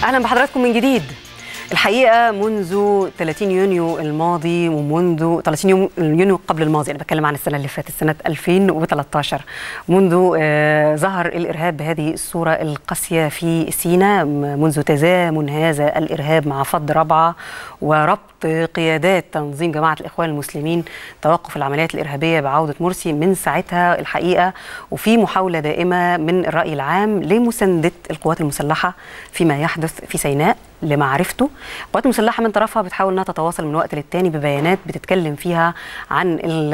اهلا بحضراتكم من جديد الحقيقه منذ 30 يونيو الماضي ومنذ 30 يوم يونيو قبل الماضي انا بتكلم عن السنه اللي فاتت سنه 2013 منذ آه ظهر الارهاب بهذه الصوره القاسيه في سيناء منذ تزامن هذا الارهاب مع فض ربعه وربط قيادات تنظيم جماعه الاخوان المسلمين توقف العمليات الارهابيه بعوده مرسي من ساعتها الحقيقه وفي محاوله دائمه من الراي العام لمسانده القوات المسلحه فيما يحدث في سيناء لمعرفته القوات المسلحه من طرفها بتحاول انها تتواصل من وقت للتاني ببيانات بتتكلم فيها عن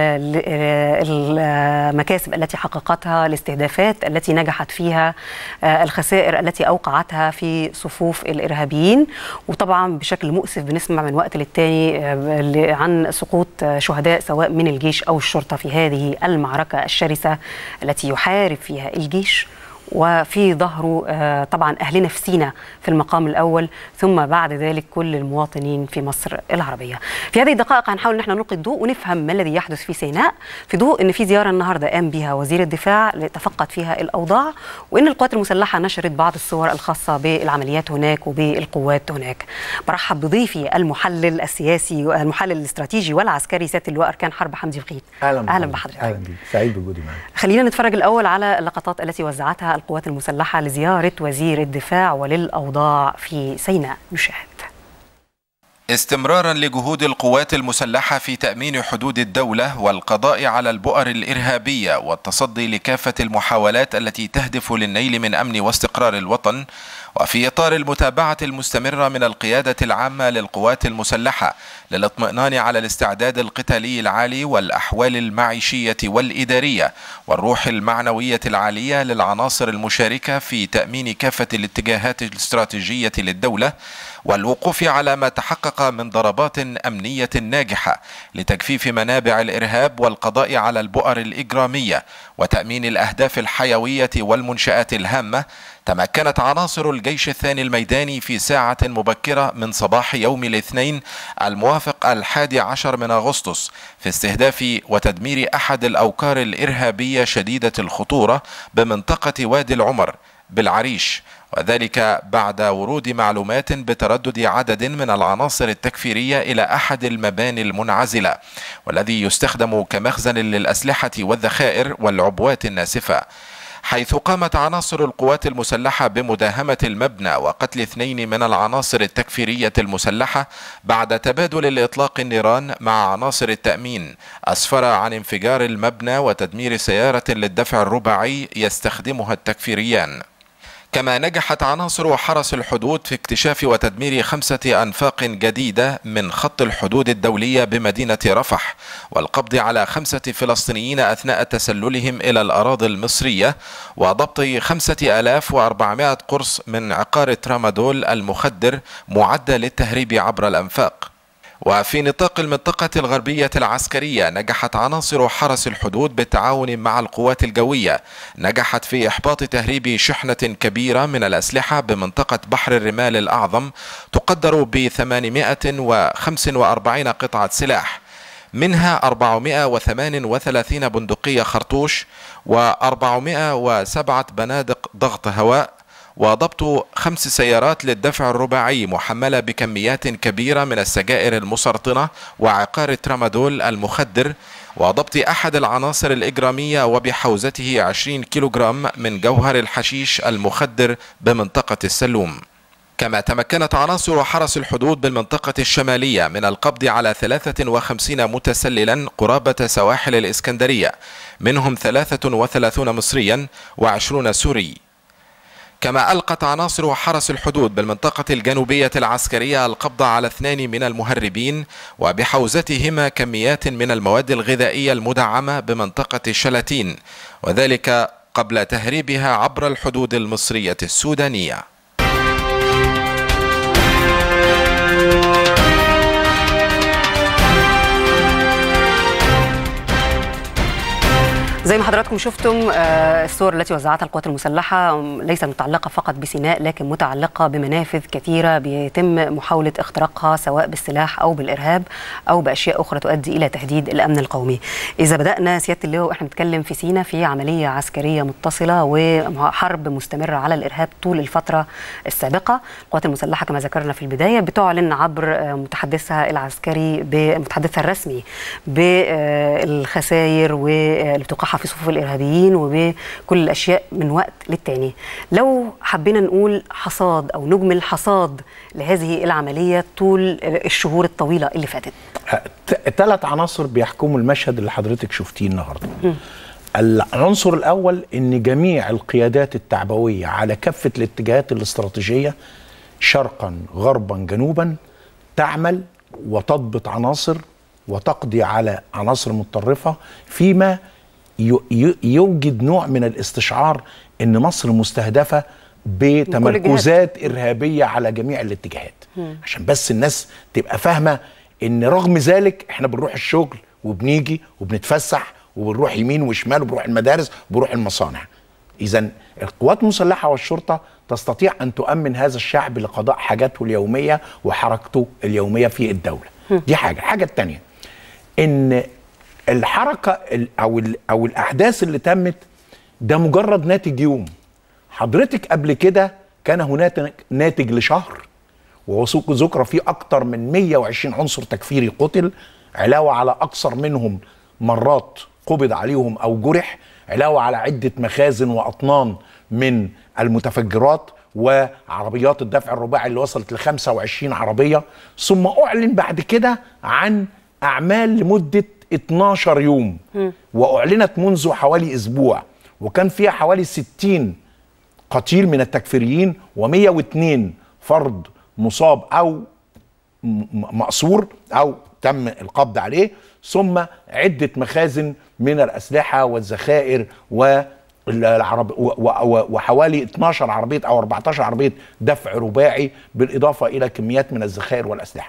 المكاسب التي حققتها الاستهدافات التي نجحت فيها الخسائر التي اوقعتها في صفوف الارهابيين وطبعا بشكل مؤسف بنسمع من وقت للتاني عن سقوط شهداء سواء من الجيش او الشرطه في هذه المعركه الشرسه التي يحارب فيها الجيش وفي ظهره طبعا اهلنا في سينا في المقام الاول ثم بعد ذلك كل المواطنين في مصر العربيه. في هذه الدقائق هنحاول ان احنا نلقي الضوء ونفهم ما الذي يحدث في سيناء في ضوء ان في زياره النهارده قام بها وزير الدفاع لتفقد فيها الاوضاع وان القوات المسلحه نشرت بعض الصور الخاصه بالعمليات هناك وبالقوات هناك. برحب بضيفي المحلل السياسي المحلل الاستراتيجي والعسكري سياده اللواء اركان حرب حمدي بخيت. اهلا اهلا بحضرتك. اهلا بيك سعيد بوجودي معاك. خلينا نتفرج الاول على اللقطات التي وزعتها القوات المسلحة لزيارة وزير الدفاع وللأوضاع في سيناء نشاهد استمرارا لجهود القوات المسلحة في تأمين حدود الدولة والقضاء على البؤر الإرهابية والتصدي لكافة المحاولات التي تهدف للنيل من أمن واستقرار الوطن وفي إطار المتابعة المستمرة من القيادة العامة للقوات المسلحة للاطمئنان على الاستعداد القتالي العالي والأحوال المعيشية والإدارية والروح المعنوية العالية للعناصر المشاركة في تأمين كافة الاتجاهات الاستراتيجية للدولة والوقوف على ما تحقق من ضربات أمنية ناجحة لتجفيف منابع الإرهاب والقضاء على البؤر الإجرامية وتأمين الأهداف الحيوية والمنشآت الهامة تمكنت عناصر الجيش الثاني الميداني في ساعة مبكرة من صباح يوم الاثنين الموافق الحادي عشر من أغسطس في استهداف وتدمير أحد الأوكار الإرهابية شديدة الخطورة بمنطقة وادي العمر بالعريش وذلك بعد ورود معلومات بتردد عدد من العناصر التكفيرية إلى أحد المباني المنعزلة والذي يستخدم كمخزن للأسلحة والذخائر والعبوات الناسفة حيث قامت عناصر القوات المسلحة بمداهمة المبنى وقتل اثنين من العناصر التكفيرية المسلحة بعد تبادل الإطلاق النيران مع عناصر التأمين أسفر عن انفجار المبنى وتدمير سيارة للدفع الرباعي يستخدمها التكفيريان كما نجحت عناصر حرس الحدود في اكتشاف وتدمير خمسة أنفاق جديدة من خط الحدود الدولية بمدينة رفح والقبض على خمسة فلسطينيين أثناء تسللهم إلى الأراضي المصرية وضبط خمسة آلاف وأربعمائة قرص من عقار ترامادول المخدر معدة للتهريب عبر الأنفاق وفي نطاق المنطقة الغربية العسكرية نجحت عناصر حرس الحدود بالتعاون مع القوات الجوية نجحت في إحباط تهريب شحنة كبيرة من الأسلحة بمنطقة بحر الرمال الأعظم تقدر ب 845 قطعة سلاح منها 438 بندقية خرطوش و407 بنادق ضغط هواء وضبط خمس سيارات للدفع الرباعي محملة بكميات كبيرة من السجائر المسرطنة وعقار الترامادول المخدر وضبط أحد العناصر الإجرامية وبحوزته 20 كيلوغرام من جوهر الحشيش المخدر بمنطقة السلوم كما تمكنت عناصر حرس الحدود بالمنطقة الشمالية من القبض على 53 متسللا قرابة سواحل الإسكندرية منهم 33 مصريا و20 سوري كما ألقت عناصر حرس الحدود بالمنطقة الجنوبية العسكرية القبض على اثنان من المهربين وبحوزتهما كميات من المواد الغذائية المدعمة بمنطقة الشلاتين وذلك قبل تهريبها عبر الحدود المصرية السودانية زي ما حضراتكم شفتم آه، الصور التي وزعتها القوات المسلحة ليست متعلقة فقط بسيناء لكن متعلقة بمنافذ كثيرة بيتم محاولة اختراقها سواء بالسلاح أو بالإرهاب أو بأشياء أخرى تؤدي إلى تهديد الأمن القومي إذا بدأنا سيادة اللواء وإحنا بنتكلم في سيناء في عملية عسكرية متصلة وحرب مستمرة على الإرهاب طول الفترة السابقة القوات المسلحة كما ذكرنا في البداية بتعلن عبر آه، متحدثها العسكري بمتحدثها الرسمي بالخسائر واللي بتوقعها في صفوف الارهابيين وبكل الاشياء من وقت للتاني لو حبينا نقول حصاد او نجمل حصاد لهذه العمليه طول الشهور الطويله اللي فاتت ثلاث عناصر بيحكموا المشهد اللي حضرتك شفتيه النهارده العنصر الاول ان جميع القيادات التعبويه على كافه الاتجاهات الاستراتيجيه شرقا غربا جنوبا تعمل وتضبط عناصر وتقضي على عناصر متطرفه فيما ي- ي- يوجد نوع من الاستشعار ان مصر مستهدفه بتمركزات ارهابيه على جميع الاتجاهات عشان بس الناس تبقى فاهمه ان رغم ذلك احنا بنروح الشغل وبنيجي وبنتفسح وبنروح يمين وشمال وبنروح المدارس وبنروح المصانع اذا القوات المسلحه والشرطه تستطيع ان تؤمن هذا الشعب لقضاء حاجاته اليوميه وحركته اليوميه في الدوله دي حاجه الحاجه الثانيه ان الحركه ال- او ال- او الاحداث اللي تمت ده مجرد ناتج يوم حضرتك قبل كده كان هناك ناتج لشهر ووثوق ذكرى فيه اكتر من 120 عنصر تكفيري قتل علاوه على اكثر منهم مرات قبض عليهم او جرح علاوه على عده مخازن واطنان من المتفجرات وعربيات الدفع الرباعي اللي وصلت ل 25 عربيه ثم اعلن بعد كده عن اعمال لمده 12 يوم واعلنت منذ حوالي اسبوع وكان فيها حوالي 60 قتيل من التكفيريين و102 فرد مصاب او م- م- مأسور او تم القبض عليه ثم عده مخازن من الاسلحه والذخائر والعرب و- و- وحوالي 12 عربيه او 14 عربيه دفع رباعي بالاضافه الى كميات من الذخائر والاسلحه.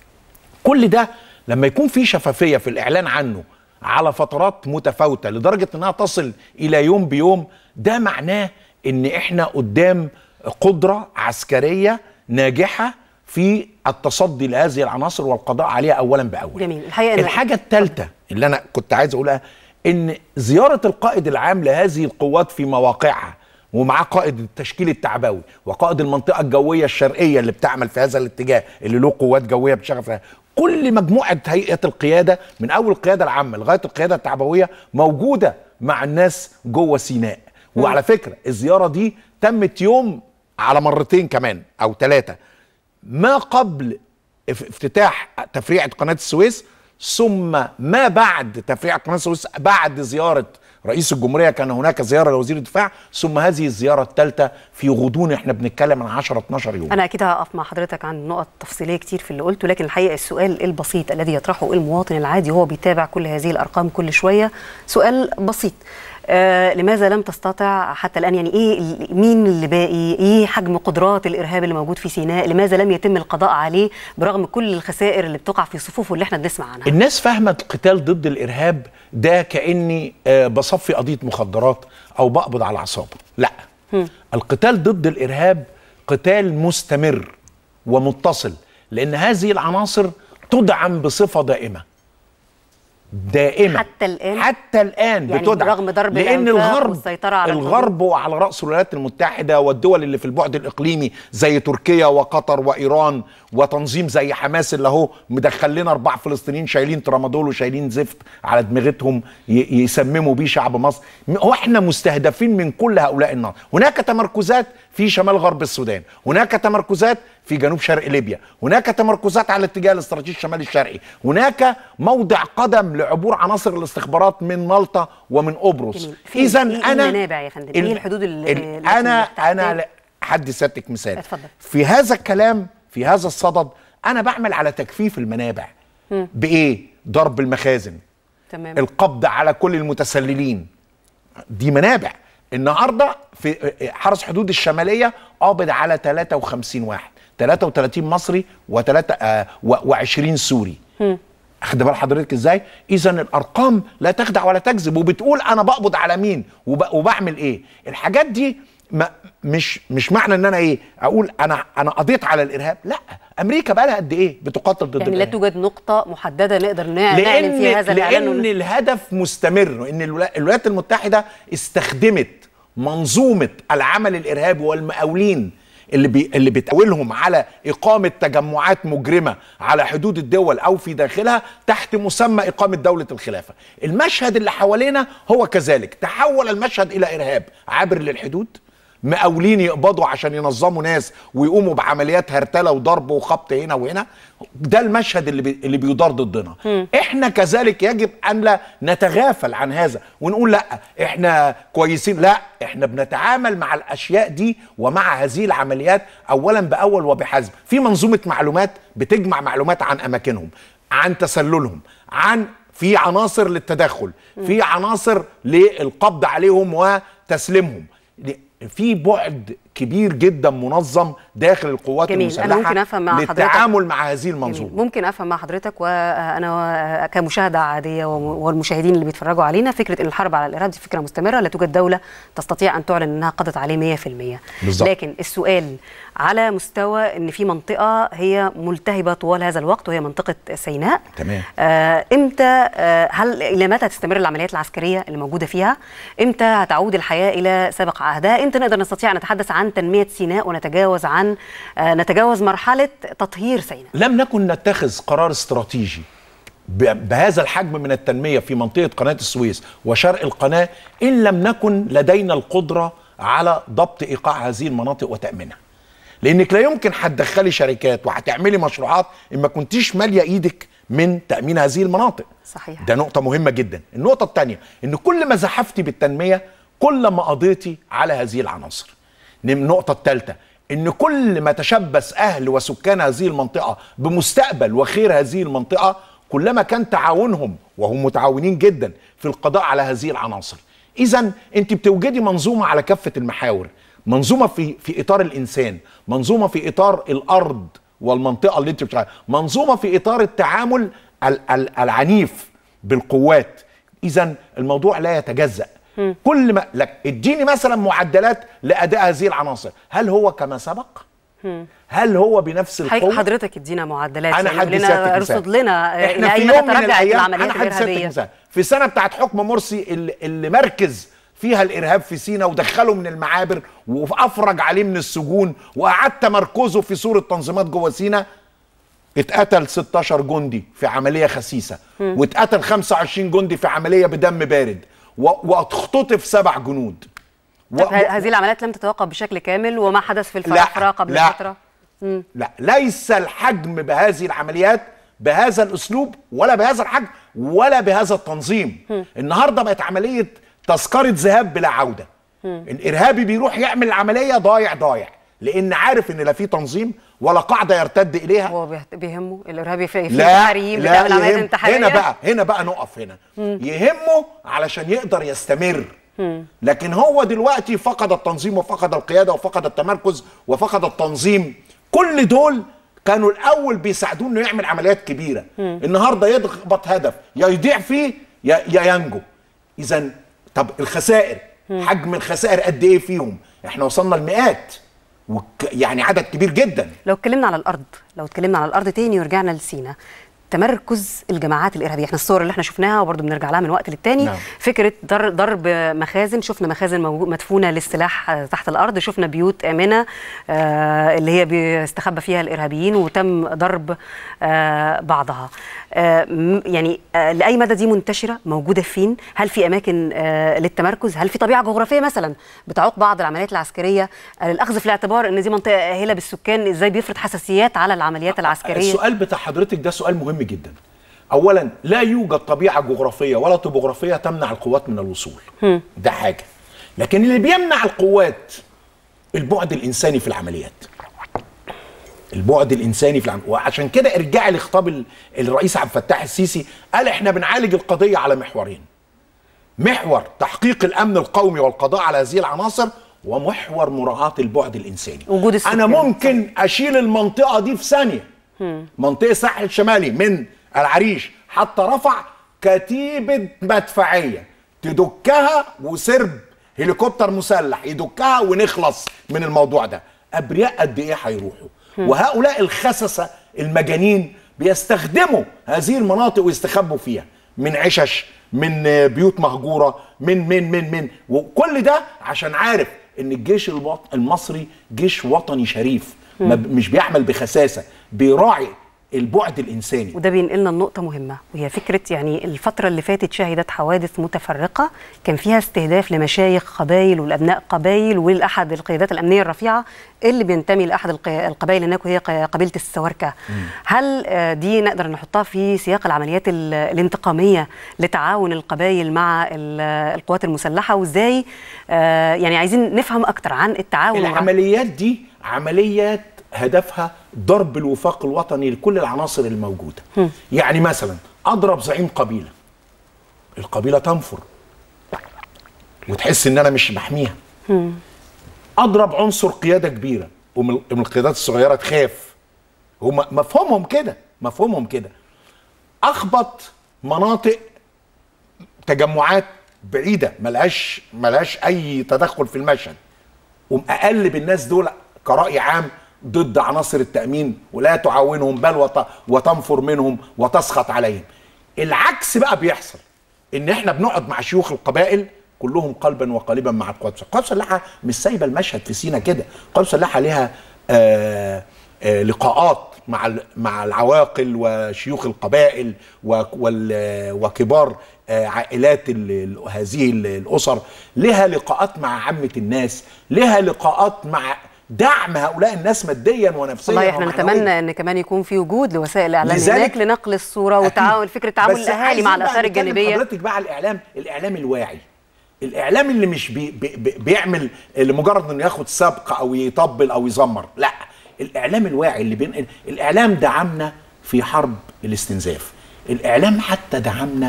كل ده لما يكون في شفافيه في الاعلان عنه على فترات متفاوته لدرجه انها تصل الى يوم بيوم ده معناه ان احنا قدام قدره عسكريه ناجحه في التصدي لهذه العناصر والقضاء عليها اولا باول. جميل. الحقيقة إن- الحاجه الثالثه اللي انا كنت عايز اقولها ان زياره القائد العام لهذه القوات في مواقعها ومعاه قائد التشكيل التعبوي وقائد المنطقه الجويه الشرقيه اللي بتعمل في هذا الاتجاه اللي له قوات جويه بتشتغل فيها كل مجموعه هيئه القياده من اول القياده العامه لغايه القياده التعبويه موجوده مع الناس جوه سيناء وعلى فكره الزياره دي تمت يوم على مرتين كمان او ثلاثه ما قبل اف- افتتاح تفريعة قناة السويس ثم ما بعد تفريع قناة السويس بعد زيارة رئيس الجمهورية كان هناك زيارة لوزير الدفاع ثم هذه الزيارة الثالثة في غضون احنا بنتكلم عن 10 12 يوم انا اكيد هقف مع حضرتك عن نقط تفصيليه كتير في اللي قلته لكن الحقيقه السؤال البسيط الذي يطرحه المواطن العادي وهو بيتابع كل هذه الارقام كل شويه سؤال بسيط آه لماذا لم تستطع حتى الان يعني ايه ال- مين اللي باقي ايه حجم قدرات الارهاب اللي موجود في سيناء لماذا لم يتم القضاء عليه برغم كل الخسائر اللي بتقع في صفوفه اللي احنا بنسمع عنها الناس فاهمة القتال ضد الإرهاب ده كأني آه، بصفي قضية مخدرات أو بقبض على أعصابه لا القتال ضد الإرهاب قتال مستمر ومتصل لأن هذه العناصر تدعم بصفة دائمة دائمة حتى الآن؟ حتى الآن يعني بتدعم برغم ضرب لأن الأنفاق الغرب والسيطرة على الحدود؟ الغرب وعلى رأس الولايات المتحدة والدول اللي في البعد الإقليمي زي تركيا وقطر وإيران وتنظيم زي حماس اللي هو مدخل لنا أربع فلسطينيين شايلين ترامادول وشايلين زفت على دماغتهم ي- يسمموا بيه شعب مصر م- هو احنا مستهدفين من كل هؤلاء النار هناك تمركزات في شمال غرب السودان هناك تمركزات في جنوب شرق ليبيا هناك تمركزات على الاتجاه الاستراتيجي الشمالي الشرقي هناك موضع قدم لعبور عناصر الاستخبارات من مالطا ومن قبرص جميل. في- اذا إيه- إيه انا المنابع يا فندم؟ إيه الحدود اللي- ال- التي انا تحتاج- انا لا- حد سيادتك مثال اتفضل. في هذا الكلام في هذا الصدد انا بعمل على تجفيف المنابع بايه ضرب المخازن تمام القبض على كل المتسللين دي منابع النهارده في حرس حدود الشماليه قابض على 53 واحد 33 مصري و3 و20 سوري اخد بال حضرتك ازاي اذا الارقام لا تخدع ولا تكذب وبتقول انا بقبض على مين وب... وبعمل ايه الحاجات دي ما مش مش معنى ان انا ايه اقول انا انا قضيت على الارهاب لا امريكا بقى لها قد ايه بتقاتل ضد يعني لا الارهاب توجد نقطة محددة نقدر نع- نعلن فيها هذا الإعلان لان ون- الهدف مستمر ان الولا- الولايات المتحده استخدمت منظومه العمل الارهابي والمقاولين اللي بي اللي بتقاولهم على اقامه تجمعات مجرمه على حدود الدول او في داخلها تحت مسمى اقامه دوله الخلافه. المشهد اللي حوالينا هو كذلك، تحول المشهد الى ارهاب عابر للحدود مقاولين يقبضوا عشان ينظموا ناس ويقوموا بعمليات هرتله وضرب وخبط هنا وهنا ده المشهد اللي بي اللي بيدار ضدنا احنا كذلك يجب ان لا نتغافل عن هذا ونقول لا احنا كويسين لا احنا بنتعامل مع الاشياء دي ومع هذه العمليات اولا باول وبحزم في منظومه معلومات بتجمع معلومات عن اماكنهم عن تسللهم عن في عناصر للتدخل في عناصر للقبض عليهم وتسليمهم في بعد كبير جدا منظم داخل القوات جميل. أنا المسلحه ممكن أفهم مع حضرتك. للتعامل مع هذه المنظومه جميل. ممكن افهم مع حضرتك وانا كمشاهده عاديه وم- والمشاهدين اللي بيتفرجوا علينا فكره ان الحرب على الارهاب دي فكره مستمره لا توجد دوله تستطيع ان تعلن انها قضت عليه 100% بالظبط. لكن السؤال على مستوى ان في منطقه هي ملتهبه طوال هذا الوقت وهي منطقه سيناء تمام. آه امتى آه هل الى متى تستمر العمليات العسكريه اللي موجوده فيها امتى هتعود الحياه الى سابق عهدها امتى نقدر نستطيع ان نتحدث عن تنميه سيناء ونتجاوز عن آه نتجاوز مرحله تطهير سيناء لم نكن نتخذ قرار استراتيجي ب- بهذا الحجم من التنميه في منطقه قناه السويس وشرق القناه ان لم نكن لدينا القدره على ضبط ايقاع هذه المناطق وتامينها. لانك لا يمكن هتدخلي شركات وهتعملي مشروعات ان ما كنتيش ماليه ايدك من تامين هذه المناطق. صحيح. ده نقطه مهمه جدا. النقطه الثانيه ان كل ما زحفتي بالتنميه كل ما قضيتي على هذه العناصر. نم- النقطه الثالثه ان كل ما تشبث اهل وسكان هذه المنطقه بمستقبل وخير هذه المنطقه كلما كان تعاونهم وهم متعاونين جدا في القضاء على هذه العناصر اذا انت بتوجدي منظومه على كافه المحاور منظومه في في اطار الانسان منظومه في اطار الارض والمنطقه اللي انت بتشتغل منظومه في اطار التعامل ال- ال- العنيف بالقوات اذا الموضوع لا يتجزأ كل ما لك اديني مثلا معدلات لاداء هذه العناصر هل هو كما سبق هل هو بنفس حضرتك القوه حضرتك ادينا معدلات انا يعني هدي لنا سيادتك ارصد مثال. لنا آه، احنا الى في اي مدى يوم من تراجعت الايام العمليات انا هدي سيادتك الارهابيه مثال في السنه بتاعت حكم مرسي اللي, اللي مركز فيها الارهاب في سينا ودخله من المعابر وافرج عليه من السجون واعاد تمركزه في صوره تنظيمات جوه سينا اتقتل 16 جندي في عمليه خسيسه واتقتل 25 جندي في عمليه بدم بارد و- واختطف سبع جنود و- طب ه- هذه العمليات لم تتوقف بشكل كامل وما حدث في الفرافره قبل لا فتره لا ليس الحجم بهذه العمليات بهذا الاسلوب ولا بهذا الحجم ولا بهذا التنظيم النهارده بقت عمليه تذكره ذهاب بلا عوده الارهابي بيروح يعمل العمليه ضايع ضايع لان عارف ان لا في تنظيم ولا قاعده يرتد اليها هو بيهت- بيهمه الارهابي في, في لا الانتحاريين لا بتعمل عمليات يهم انتحاريه هنا بقى هنا بقى نقف هنا يهمه علشان يقدر يستمر لكن هو دلوقتي فقد التنظيم وفقد القياده وفقد التمركز وفقد التنظيم كل دول كانوا الاول بيساعدوه انه يعمل عمليات كبيره النهارده يضغط هدف يا يضيع فيه يا يا ينجو اذا طب الخسائر حجم الخسائر قد ايه فيهم احنا وصلنا لمئات وك يعني عدد كبير جدا لو اتكلمنا على الارض لو اتكلمنا على الارض تاني ورجعنا لسينا تمركز الجماعات الارهابيه احنا الصور اللي احنا شفناها وبرضه بنرجع لها من وقت للتاني نعم. فكره در- ضرب مخازن شفنا مخازن موجو- مدفونه للسلاح آه، تحت الارض شفنا بيوت امنه آه، اللي هي بيستخبى فيها الارهابيين وتم ضرب آه، بعضها آه، م- يعني آه، لاي مدى دي منتشره موجوده فين هل في اماكن آه، للتمركز هل في طبيعه جغرافيه مثلا بتعوق بعض العمليات العسكريه آه، الاخذ في الاعتبار ان دي منطقه اهله بالسكان ازاي بيفرض حساسيات على العمليات العسكريه السؤال بتاع حضرتك ده سؤال مهم جدا اولا لا يوجد طبيعه جغرافيه ولا طبوغرافيه تمنع القوات من الوصول ده حاجه لكن اللي بيمنع القوات البعد الانساني في العمليات البعد الانساني في العمليات وعشان كده ارجعي لخطاب ال- الرئيس عبد الفتاح السيسي قال احنا بنعالج القضيه على محورين محور تحقيق الامن القومي والقضاء على هذه العناصر ومحور مراعاه البعد الانساني وجود السكان. انا ممكن اشيل المنطقه دي في ثانيه منطقه الساحل الشمالي من العريش حتى رفع كتيبه مدفعيه تدكها وسرب هليكوبتر مسلح يدكها ونخلص من الموضوع ده ابرياء قد ايه هيروحوا وهؤلاء الخسسه المجانين بيستخدموا هذه المناطق ويستخبوا فيها من عشش من بيوت مهجوره من من من من وكل ده عشان عارف ان الجيش الوط- المصري جيش وطني شريف ما ب- مش بيعمل بخساسه بيراعي البعد الانساني وده بينقلنا لنقطة مهمة وهي فكرة يعني الفترة اللي فاتت شهدت حوادث متفرقة كان فيها استهداف لمشايخ قبائل والأبناء قبائل ولأحد القيادات الأمنية الرفيعة اللي بينتمي لأحد الق- القبائل هناك وهي ق- قبيلة السواركة هل آه، دي نقدر نحطها في سياق العمليات ال- الانتقامية لتعاون القبائل مع ال- القوات المسلحة وازاي آه، يعني عايزين نفهم أكتر عن التعاون مع- العمليات دي عمليات هدفها ضرب الوفاق الوطني لكل العناصر الموجوده يعني مثلا اضرب زعيم قبيله القبيله تنفر وتحس ان انا مش بحميها اضرب عنصر قياده كبيره ومن من القيادات الصغيره تخاف هم مفهومهم كده مفهومهم كده اخبط مناطق تجمعات بعيده ملهاش ملهاش اي تدخل في المشهد ومقلب الناس دول كرأي عام ضد عناصر التأمين ولا تعاونهم بل وت... وتنفر منهم وتسخط عليهم العكس بقى بيحصل ان احنا بنقعد مع شيوخ القبائل كلهم قلبا وقالبا مع القوات المسلحه، القوات المسلحه مش سايبه المشهد في سينا كده، القوات المسلحه ليها آه آه لقاءات مع ال- مع العواقل وشيوخ القبائل و- وال- وكبار آه، عائلات ال- ال- هذه ال- الاسر لها لقاءات مع عامه الناس لها لقاءات مع دعم هؤلاء الناس ماديا ونفسيا والله احنا ومعنوياً. نتمنى ان كمان يكون في وجود لوسائل الاعلام لذلك- هناك لنقل الصوره أكيد. وتعاون فكره تعاون بس الاهالي عايزين مع بقى الاثار نتكلم الجانبيه حضرتك بقى على الاعلام الاعلام الواعي الاعلام اللي مش بي بي بي- بيعمل لمجرد انه ياخد سبق او يطبل او يزمر لا الاعلام الواعي اللي بينقل الاعلام دعمنا في حرب الاستنزاف الاعلام حتى دعمنا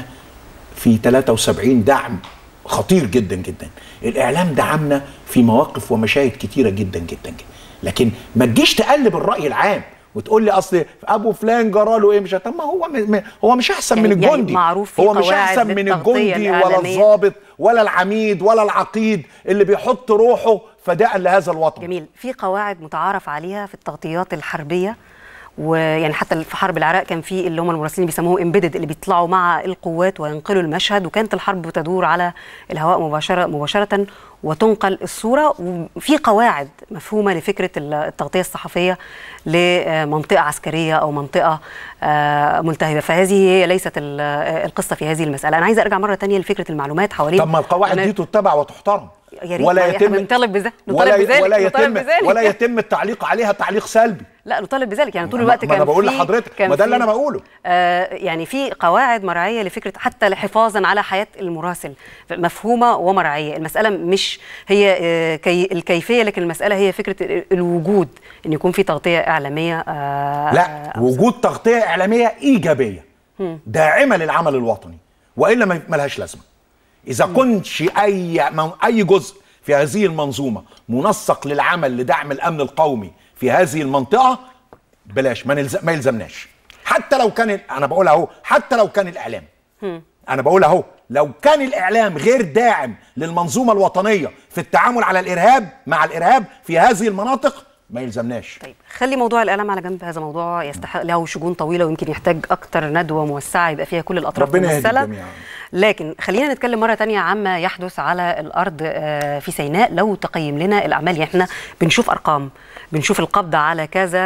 في 73 دعم خطير جدا جدا الاعلام دعمنا في مواقف ومشاهد كتيره جدا جدا جدا لكن ما تجيش تقلب الراي العام وتقول لي اصل ابو فلان جرى له ايه مش طب ما هو م- هو مش احسن يعني- من يعني الجندي معروف في هو مش قواعد احسن من للتغطية الجندي ولا الإعلامية. الضابط ولا العميد ولا العقيد اللي بيحط روحه فداء لهذا الوطن جميل في قواعد متعارف عليها في التغطيات الحربيه ويعني حتى في حرب العراق كان في اللي هم المراسلين بيسموهم امبيدد اللي بيطلعوا مع القوات وينقلوا المشهد وكانت الحرب تدور على الهواء مباشره مباشره وتنقل الصوره وفي قواعد مفهومه لفكره التغطيه الصحفيه لمنطقه عسكريه او منطقه آه، ملتهبه فهذه هي ليست ال- القصه في هذه المساله انا عايزه ارجع مره تانية لفكره المعلومات حوالين طب ما القواعد دي تتبع وتحترم يا ريت ما احنا بنطالب بذلك ولا نطالب بذلك ولا نطالب يتم بذلك. ولا يتم التعليق عليها تعليق سلبي لا نطالب بذلك يعني طول ما- الوقت ما كان أنا بقول في- لحضرتك، كان ما ده اللي في- أنا بقوله. آه يعني في قواعد مرعيه لفكره حتى حفاظا على حياه المراسل مفهومه ومرعيه المساله مش هي آه كي الكيفيه لكن المساله هي فكره ال- الوجود ان يكون في تغطيه اعلاميه آه لا آه، وجود تغطيه اعلاميه ايجابيه داعمه للعمل الوطني والا ما ما لهاش لازمه اذا كنتش اي من- اي جزء في هذه المنظومه منسق للعمل لدعم الامن القومي في هذه المنطقه بلاش ما, نلزم ما يلزمناش حتى لو كان ال- انا بقول اهو حتى لو كان الاعلام انا بقول اهو لو كان الاعلام غير داعم للمنظومه الوطنيه في التعامل على الارهاب مع الارهاب في هذه المناطق ما يلزمناش طيب خلي موضوع الاعلام على جنب هذا موضوع يستحق له شجون طويله ويمكن يحتاج اكتر ندوه موسعه يبقى فيها كل الاطراف ربنا يهدي ممثله الجميع. لكن خلينا نتكلم مره تانية عما يحدث على الارض آه، في سيناء لو تقيم لنا الاعمال يعني احنا بنشوف ارقام بنشوف القبض على كذا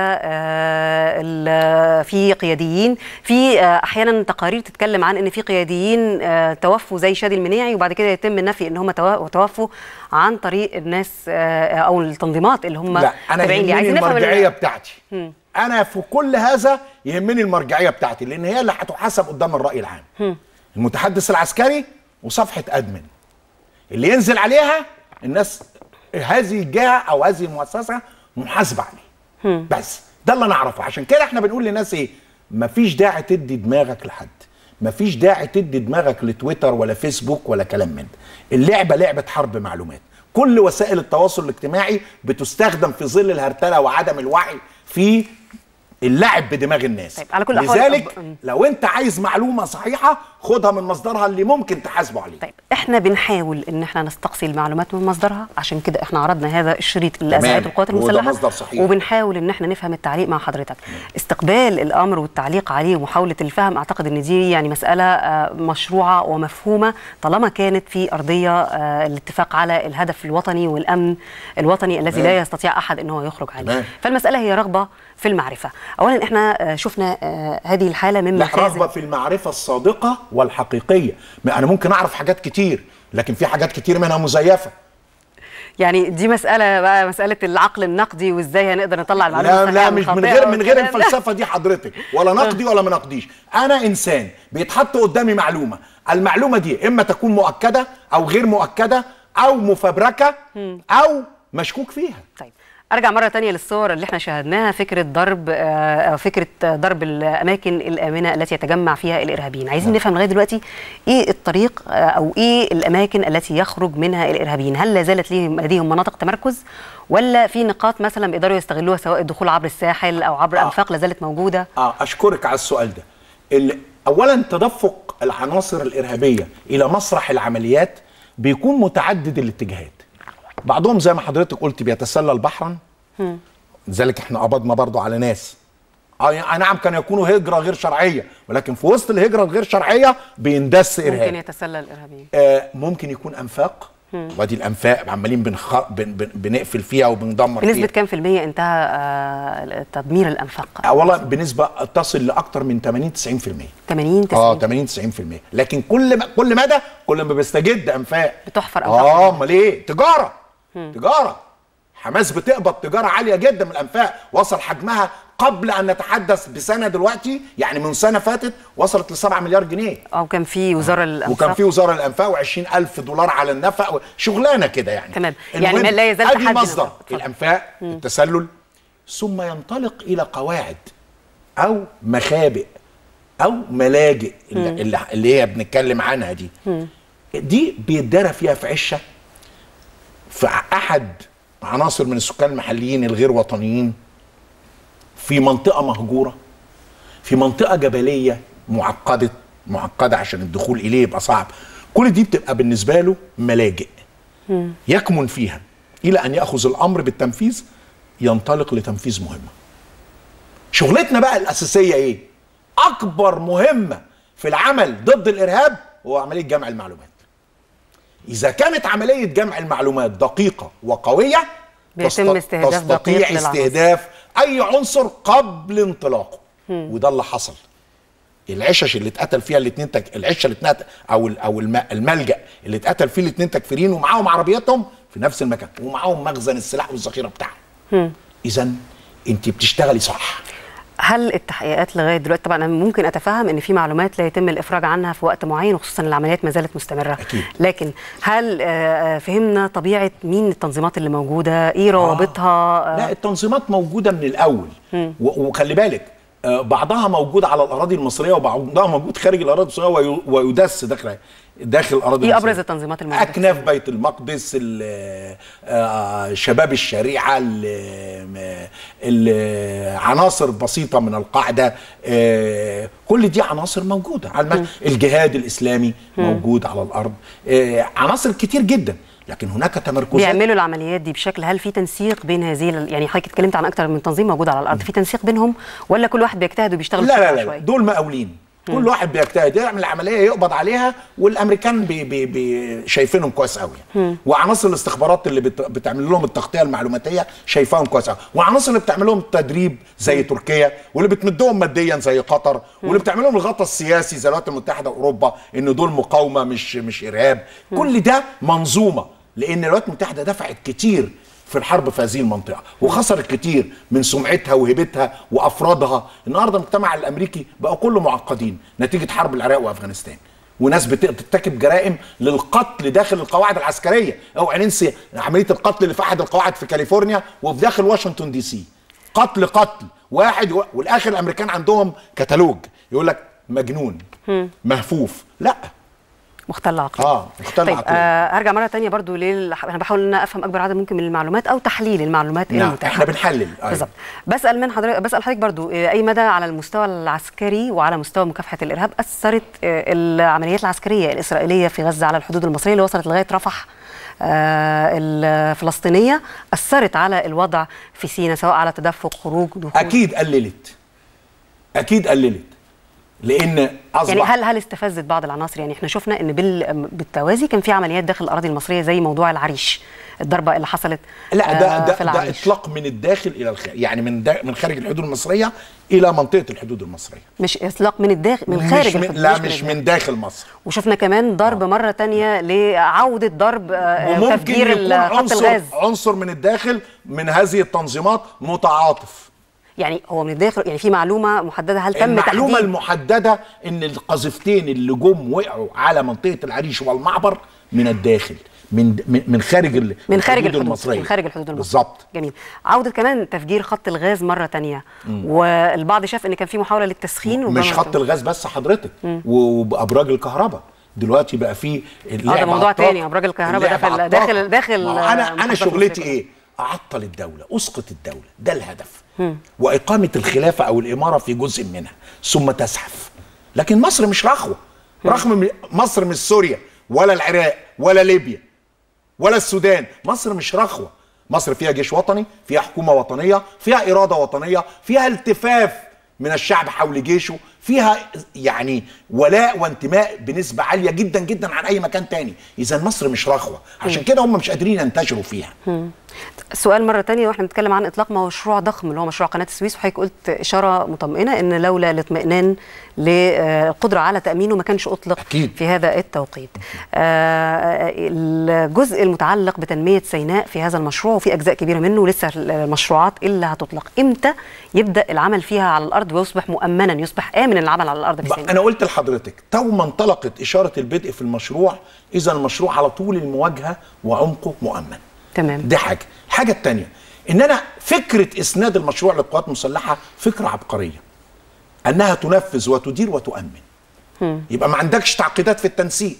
آه، ال- في قياديين في آه، احيانا تقارير تتكلم عن ان في قياديين آه، توفوا زي شادي المنيعي وبعد كده يتم النفي ان هم توا- توفوا عن طريق الناس آه، او التنظيمات اللي هم لا انا تابعين ليه. يهمني عايزين نفهم ال- المرجعيه بتاعتي انا في كل هذا يهمني المرجعيه بتاعتي لان هي اللي هتحاسب قدام الراي العام المتحدث العسكري وصفحه ادمن اللي ينزل عليها الناس هذه الجهه او هذه المؤسسه محاسبه عليه بس ده اللي انا اعرفه عشان كده احنا بنقول للناس ايه مفيش داعي تدي دماغك لحد مفيش داعي تدي دماغك لتويتر ولا فيسبوك ولا كلام من ده اللعبه لعبه حرب معلومات كل وسائل التواصل الاجتماعي بتستخدم في ظل الهرتله وعدم الوعي في اللعب بدماغ الناس طيب، على كل الأحوال لذلك أب- لو انت عايز معلومه صحيحه خدها من مصدرها اللي ممكن تحاسبه عليه طيب احنا بنحاول ان احنا نستقصي المعلومات من مصدرها عشان كده احنا عرضنا هذا الشريط اللي تمام. اذاعته القوات وده المسلحه مصدر صحيح. وبنحاول ان احنا نفهم التعليق مع حضرتك استقبال الامر والتعليق عليه ومحاوله الفهم اعتقد ان دي يعني مساله آه، مشروعه ومفهومه طالما كانت في ارضيه آه، الاتفاق على الهدف الوطني والامن الوطني الذي تمام. لا يستطيع احد ان هو يخرج عليه تمام. فالمساله هي رغبه في المعرفه اولا احنا آه، شفنا آه، هذه الحاله من لا مخازن رغبه في المعرفه الصادقه والحقيقيه ما انا ممكن اعرف حاجات كتير لكن في حاجات كتير منها مزيفه يعني دي مسألة بقى مسألة العقل النقدي وازاي هنقدر نطلع المعلومة لا الصحيحة لا مش من الخاطئة غير من غير والكلام ده. الفلسفه دي حضرتك ولا نقدي ولا ما نقديش انا انسان بيتحط قدامي معلومه المعلومه دي اما تكون مؤكده او غير مؤكده او مفبركه او مشكوك فيها طيب ارجع مرة تانية للصور اللي احنا شاهدناها فكرة ضرب آه، أو فكرة ضرب الاماكن الامنة التي يتجمع فيها الارهابيين عايزين نفهم لغاية دلوقتي ايه الطريق آه، او ايه الاماكن التي يخرج منها الارهابيين هل لا زالت ليهم لديهم مناطق تمركز ولا في نقاط مثلا بيقدروا يستغلوها سواء الدخول عبر الساحل او عبر آه. انفاق لا زالت موجودة اه اشكرك على السؤال ده ال- اولا تدفق العناصر الارهابيه الى مسرح العمليات بيكون متعدد الاتجاهات بعضهم زي ما حضرتك قلت بيتسلل بحرا لذلك احنا قبضنا برضو على ناس اه يعني نعم كان يكونوا هجره غير شرعيه ولكن في وسط الهجره الغير شرعيه بيندس ممكن ارهاب يتسلل الارهابيين آه ممكن يكون انفاق وادي الانفاق عمالين بنخ... بن... بن... بنقفل فيها وبندمر بنسبة فيها كام في المية انتهى آه، تدمير الانفاق آه والله بنسبه تصل لاكثر من 80 90% 80 90 اه 80 90% لكن كل ما كل مدى كل ما بيستجد انفاق بتحفر أنفاق اه جديدة. امال ايه تجاره تجاره حماس بتقبض تجاره عاليه جدا من الانفاق وصل حجمها قبل ان نتحدث بسنه دلوقتي يعني من سنه فاتت وصلت ل 7 مليار جنيه او كان في وزاره الانفاق وكان في وزاره الانفاق و20 الف دولار على النفق شغلانه كده يعني تمام. يعني المهم، ما لا يزال ادي تحدي مصدر للنفق. اتفضل. الانفاق التسلل ثم ينطلق الى قواعد او مخابئ او ملاجئ اللي, اللي- اللي هي بنتكلم عنها دي دي بيتدرى فيها في عشه في احد عناصر من السكان المحليين الغير وطنيين في منطقه مهجوره في منطقه جبليه معقده معقده عشان الدخول اليه يبقى صعب كل دي بتبقى بالنسبه له ملاجئ يكمن فيها الى ان ياخذ الامر بالتنفيذ ينطلق لتنفيذ مهمه شغلتنا بقى الاساسيه ايه اكبر مهمه في العمل ضد الارهاب هو عمليه جمع المعلومات اذا كانت عمليه جمع المعلومات دقيقه وقويه بيتم تست- استهداف دقيق تستطيع للعناصر. استهداف اي عنصر قبل انطلاقه وده اللي حصل العشش اللي اتقتل فيها الاثنين تك... العشه اللي اتقتل او ال... او الم... الملجا اللي اتقتل فيه الاثنين تكفيرين ومعاهم عربياتهم في نفس المكان ومعاهم مخزن السلاح والذخيره بتاعهم اذا انت بتشتغلي صح هل التحقيقات لغايه دلوقتي طبعا انا ممكن اتفهم ان في معلومات لا يتم الافراج عنها في وقت معين وخصوصا العمليات ما زالت مستمره أكيد. لكن هل آه، آه، فهمنا طبيعه مين التنظيمات اللي موجوده ايه روابطها لا آه، التنظيمات موجوده من الاول و... وخلي بالك آه، بعضها موجود على الاراضي المصريه وبعضها موجود خارج الاراضي المصريه وي... ويدس داخل داخل الاراضي ايه المصرية. ابرز التنظيمات الموجوده اكناف بيت المقدس ال- آه، شباب الشريعه ال- ال- عناصر بسيطه من القاعده آه، كل دي عناصر موجوده على الم- الجهاد الاسلامي موجود على الارض آه، عناصر كتير جدا لكن هناك تمركزات بيعملوا العمليات دي بشكل هل في تنسيق بين هذه ال- يعني حضرتك اتكلمت عن اكتر من تنظيم موجود على الارض في تنسيق بينهم ولا كل واحد بيجتهد وبيشتغل لا بشكل لا لا, لا عشوائي؟ دول مقاولين كل واحد بيجتهد يعمل عمليه يقبض عليها والامريكان بي بي بي شايفينهم كويس قوي يعني. وعناصر الاستخبارات اللي بت بتعمل لهم التغطيه المعلوماتيه شايفاهم كويس قوي وعناصر اللي بتعمل لهم التدريب زي تركيا واللي بتمدهم ماديا زي قطر واللي بتعمل لهم الغطاء السياسي زي الولايات المتحده واوروبا ان دول مقاومه مش مش ارهاب كل ده منظومه لان الولايات المتحده دفعت كتير في الحرب في هذه المنطقه وخسرت كتير من سمعتها وهيبتها وافرادها النهارده المجتمع الامريكي بقى كله معقدين نتيجه حرب العراق وافغانستان وناس بت- بترتكب جرائم للقتل داخل القواعد العسكريه اوعى ننسى عمليه القتل اللي في احد القواعد في كاليفورنيا وفي داخل واشنطن دي سي قتل قتل واحد و... والاخر الامريكان عندهم كتالوج يقول لك مجنون مهفوف لا مختل عقليا اه مختل طيب عقليا. آه هرجع مره تانية برضو لل... انا بحاول ان أنا افهم اكبر عدد ممكن من المعلومات او تحليل المعلومات نعم المتاحه احنا بنحلل أيوة. بالظبط بسال من حضرتك بسال حضرتك برضو آه، اي مدى على المستوى العسكري وعلى مستوى مكافحه الارهاب اثرت آه، العمليات العسكريه الاسرائيليه في غزه على الحدود المصريه اللي وصلت لغايه رفح آه، الفلسطينيه اثرت على الوضع في سيناء سواء على تدفق خروج دخول اكيد قللت اكيد قللت لان اصبح يعني هل هل استفزت بعض العناصر يعني احنا شفنا ان بال- بالتوازي كان في عمليات داخل الاراضي المصريه زي موضوع العريش الضربه اللي حصلت لا ده آه، ده, في ده العريش اطلاق من الداخل الى الخارج يعني من دا من خارج الحدود المصريه الى منطقه الحدود المصريه مش اطلاق من الداخل من خارج مش من الحدود لا من مش الداخل. من داخل مصر وشفنا كمان ضرب مره تانية لعوده ضرب آه، وممكن تفجير يكون ال- خط عنصر الغاز عنصر من الداخل من هذه التنظيمات متعاطف يعني هو من الداخل يعني في معلومه محدده هل تم المعلومه تحديد المحدده ان القذيفتين اللي جم وقعوا على منطقه العريش والمعبر من الداخل من من من خارج ال- من خارج الحدود الحدود المصريه من خارج الحدود المصريه بالظبط جميل عوده كمان تفجير خط الغاز مره تانية والبعض شاف ان كان في محاوله للتسخين مش ربما خط الغاز بس حضرتك وابراج الكهرباء دلوقتي بقى في اللعب ده موضوع على الطاقة. تاني، أبراج الكهرباء اللعب داخل- على الطاقة. داخل- داخل، ما هو انا انا محافظات شغلتي مصر. ايه اعطل الدوله اسقط الدوله ده الهدف واقامه الخلافه او الاماره في جزء منها ثم تزحف لكن مصر مش رخوه رغم م- مصر مش سوريا ولا العراق ولا ليبيا ولا السودان مصر مش رخوة مصر فيها جيش وطني فيها حكومة وطنية فيها إرادة وطنية فيها التفاف من الشعب حول جيشه فيها يعني ولاء وانتماء بنسبة عالية جدا جدا عن أي مكان تاني إذا مصر مش رخوة عشان كده هم مش قادرين ينتشروا فيها سؤال مرة تانية واحنا بنتكلم عن اطلاق مشروع ضخم اللي هو مشروع قناة السويس وحضرتك قلت اشارة مطمئنة ان لولا الاطمئنان للقدرة على تأمينه ما كانش اطلق أكيد. في هذا التوقيت. آه، الجزء المتعلق بتنمية سيناء في هذا المشروع وفي اجزاء كبيرة منه لسه المشروعات اللي هتطلق امتى يبدأ العمل فيها على الارض ويصبح مؤمنا يصبح امن العمل على الارض في بقى سيناء. انا قلت لحضرتك تو ما انطلقت اشاره البدء في المشروع اذا المشروع على طول المواجهه وعمقه مؤمن تمام. دي حاجه الحاجه الثانيه ان انا فكره اسناد المشروع للقوات المسلحه فكره عبقريه انها تنفذ وتدير وتؤمن يبقى ما عندكش تعقيدات في التنسيق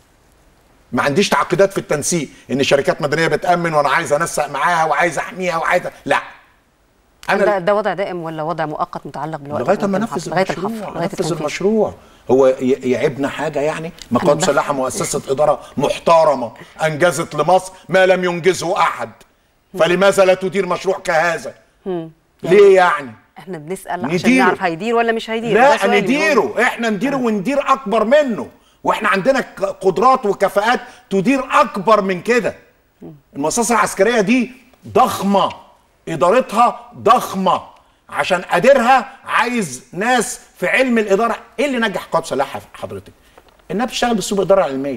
ما عنديش تعقيدات في التنسيق ان شركات مدنيه بتامن وانا عايز انسق معاها وعايز احميها وعايز لا ده, انا ده وضع دائم ولا وضع مؤقت متعلق بالوقت لغايه ما الحفر؟ نفذ لغايه المشروع الحفر لغايه نفذ التنفيذ. المشروع هو ي- يعيبنا حاجه يعني ما قوات بس- مسلحه مؤسسه اداره محترمه انجزت لمصر ما لم ينجزه احد فلماذا لا تدير مشروع كهذا ليه يعني احنا بنسال عشان نديره. نعرف هيدير ولا مش هيدير ده لا سؤالي. نديره احنا نديره وندير اكبر منه واحنا عندنا ك- قدرات وكفاءات تدير اكبر من كده المؤسسه العسكريه دي ضخمه ادارتها ضخمه عشان اديرها عايز ناس في علم الاداره ايه اللي نجح قوات مسلحه حضرتك انها بتشتغل باسلوب اداره علميه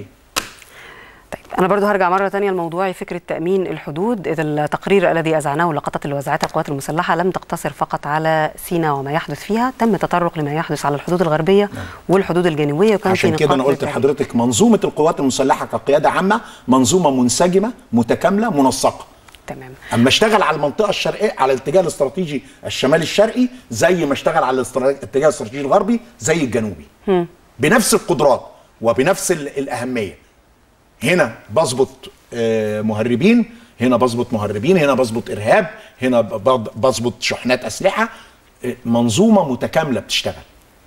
طيب انا برضو هرجع مره تانية لموضوع فكره تامين الحدود اذا التقرير الذي اذعناه اللقطات اللي وزعتها القوات المسلحه لم تقتصر فقط على سيناء وما يحدث فيها تم تطرق لما يحدث على الحدود الغربيه والحدود الجنوبيه وكان عشان في كده نقاط انا قلت بالفعل. لحضرتك منظومه القوات المسلحه كقياده عامه منظومه منسجمه متكامله منسقه تمام اما اشتغل على المنطقه الشرقيه على الاتجاه الاستراتيجي الشمالي الشرقي زي ما اشتغل على الاسترا- الاتجاه الاستراتيجي الغربي زي الجنوبي بنفس القدرات وبنفس ال- الاهميه هنا بظبط آه، مهربين هنا بظبط مهربين هنا بظبط ارهاب هنا ب- ب- بظبط شحنات اسلحه آه، منظومه متكامله بتشتغل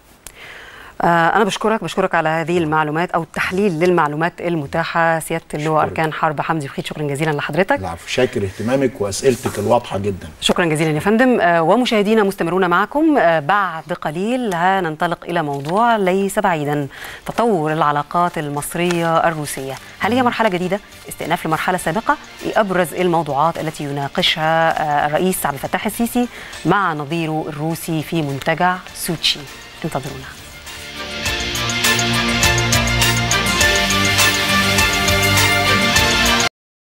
آه انا بشكرك بشكرك على هذه المعلومات او التحليل للمعلومات المتاحه سياده اللواء شكراً. اركان حرب حمدي بخيت شكرا جزيلا لحضرتك العفو شاكر اهتمامك واسئلتك الواضحه جدا شكرا جزيلا يا فندم آه، ومشاهدينا مستمرون معكم آه، بعد قليل هننطلق الى موضوع ليس بعيدا تطور العلاقات المصريه الروسيه هل هي مرحله جديده استئناف لمرحله سابقه ايه ابرز الموضوعات التي يناقشها آه، الرئيس عبد الفتاح السيسي مع نظيره الروسي في منتجع سوتشي انتظرونا